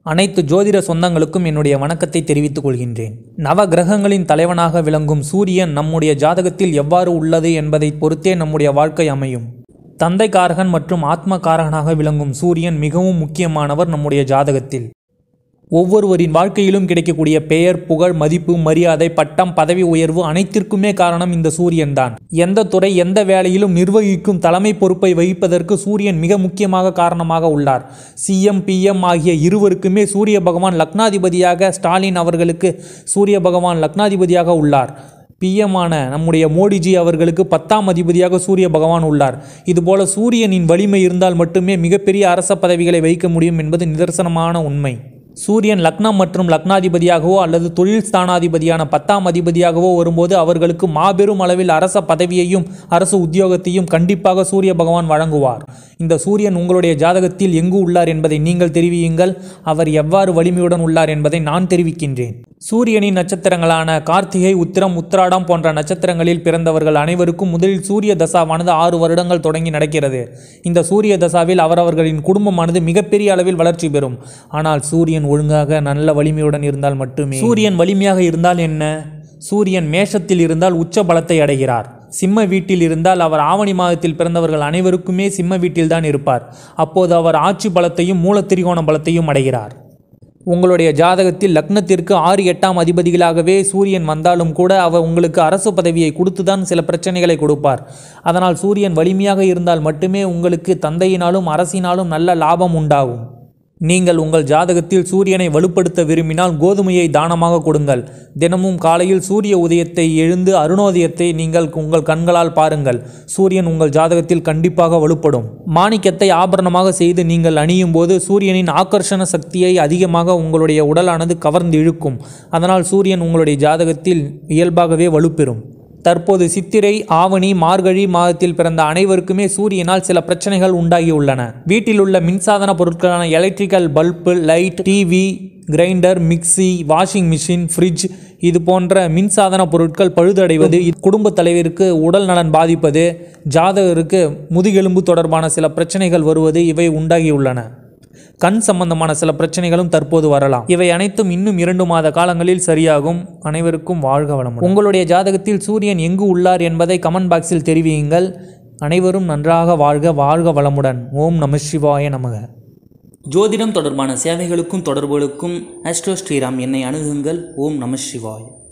அனைத்து ஜோதிட சொந்தங்களுக்கும் என்னுடைய வணக்கத்தை தெரிவித்துக் கொள்கின்றேன் நவ கிரகங்களின் தலைவனாக விளங்கும் சூரியன் நம்முடைய ஜாதகத்தில் எவ்வாறு உள்ளது என்பதை பொறுத்தே நம்முடைய வாழ்க்கை அமையும் தந்தை காரகன் மற்றும் ஆத்ம காரகனாக விளங்கும் சூரியன் மிகவும் முக்கியமானவர் நம்முடைய ஜாதகத்தில் ஒவ்வொருவரின் வாழ்க்கையிலும் கிடைக்கக்கூடிய பெயர் புகழ் மதிப்பு மரியாதை பட்டம் பதவி உயர்வு அனைத்திற்குமே காரணம் இந்த சூரியன்தான் எந்த துறை எந்த வேலையிலும் நிர்வகிக்கும் தலைமை பொறுப்பை வகிப்பதற்கு சூரியன் மிக முக்கியமாக காரணமாக உள்ளார் சிஎம் பிஎம் ஆகிய இருவருக்குமே சூரிய பகவான் லக்னாதிபதியாக ஸ்டாலின் அவர்களுக்கு சூரிய பகவான் லக்னாதிபதியாக உள்ளார் பிஎம்மான நம்முடைய மோடிஜி அவர்களுக்கு பத்தாம் அதிபதியாக சூரிய பகவான் உள்ளார் இதுபோல சூரியனின் வலிமை இருந்தால் மட்டுமே மிகப்பெரிய அரச பதவிகளை வகிக்க முடியும் என்பது நிதர்சனமான உண்மை சூரியன் லக்னம் மற்றும் லக்னாதிபதியாகவோ அல்லது தொழில் ஸ்தானாதிபதியான பத்தாம் அதிபதியாகவோ வரும்போது அவர்களுக்கு மாபெரும் அளவில் அரச பதவியையும் அரசு உத்தியோகத்தையும் கண்டிப்பாக சூரிய பகவான் வழங்குவார் இந்த சூரியன் உங்களுடைய ஜாதகத்தில் எங்கு உள்ளார் என்பதை நீங்கள் தெரிவியுங்கள் அவர் எவ்வாறு வலிமையுடன் உள்ளார் என்பதை நான் தெரிவிக்கின்றேன் சூரியனின் நட்சத்திரங்களான கார்த்திகை உத்திரம் உத்திராடம் போன்ற நட்சத்திரங்களில் பிறந்தவர்கள் அனைவருக்கும் முதலில் சூரிய தசாவானது ஆறு வருடங்கள் தொடங்கி நடக்கிறது இந்த சூரிய தசாவில் அவரவர்களின் குடும்பமானது மிகப்பெரிய அளவில் வளர்ச்சி பெறும் ஆனால் சூரியன் ஒழுங்காக நல்ல வலிமையுடன் இருந்தால் மட்டுமே சூரியன் வலிமையாக இருந்தால் என்ன சூரியன் மேஷத்தில் இருந்தால் உச்ச பலத்தை அடைகிறார் சிம்ம வீட்டில் இருந்தால் அவர் ஆவணி மாதத்தில் பிறந்தவர்கள் அனைவருக்குமே சிம்ம வீட்டில்தான் இருப்பார் அப்போது அவர் ஆட்சி பலத்தையும் மூலத்திரிகோண பலத்தையும் அடைகிறார் உங்களுடைய ஜாதகத்தில் லக்னத்திற்கு ஆறு எட்டாம் அதிபதிகளாகவே சூரியன் வந்தாலும் கூட அவர் உங்களுக்கு அரசு பதவியை கொடுத்துதான் சில பிரச்சனைகளை கொடுப்பார் அதனால் சூரியன் வலிமையாக இருந்தால் மட்டுமே உங்களுக்கு தந்தையினாலும் அரசினாலும் நல்ல லாபம் உண்டாகும் நீங்கள் உங்கள் ஜாதகத்தில் சூரியனை வலுப்படுத்த விரும்பினால் கோதுமையை தானமாக கொடுங்கள் தினமும் காலையில் சூரிய உதயத்தை எழுந்து அருணோதயத்தை நீங்கள் உங்கள் கண்களால் பாருங்கள் சூரியன் உங்கள் ஜாதகத்தில் கண்டிப்பாக வலுப்படும் மாணிக்கத்தை ஆபரணமாக செய்து நீங்கள் அணியும் போது சூரியனின் ஆக்கர்ஷண சக்தியை அதிகமாக உங்களுடைய உடலானது கவர்ந்து இழுக்கும் அதனால் சூரியன் உங்களுடைய ஜாதகத்தில் இயல்பாகவே வலுப்பெறும் தற்போது சித்திரை ஆவணி மார்கழி மாதத்தில் பிறந்த அனைவருக்குமே சூரியனால் சில பிரச்சனைகள் உண்டாகியுள்ளன வீட்டில் உள்ள மின்சாதன பொருட்களான electrical bulb light TV grinder mixie washing machine fridge இது போன்ற மின்சாதன பொருட்கள் பழுதடைவது குடும்ப தலைவருக்கு உடல் நலன் பாதிப்பது ஜாதகருக்கு முதுகெலும்பு தொடர்பான சில பிரச்சனைகள் வருவது இவை உண்டாகியுள்ளன கண் சம்பந்தமான சில பிரச்சனைகளும் தற்போது வரலாம் இவை அனைத்தும் இன்னும் இரண்டு மாத காலங்களில் சரியாகும் அனைவருக்கும் வாழ்க வளமுடன் உங்களுடைய ஜாதகத்தில் சூரியன் எங்கு உள்ளார் என்பதை கமெண்ட் பாக்ஸில் தெரிவியுங்கள் அனைவரும் நன்றாக வாழ்க வாழ்க வளமுடன் ஓம் நம சிவாய நமக ஜோதிடம் தொடர்பான சேவைகளுக்கும் தொடர்புகளுக்கும் ஆஸ்ட்ரோ ஸ்ரீராம் என்னை அணுகுங்கள் ஓம் நம சிவாய்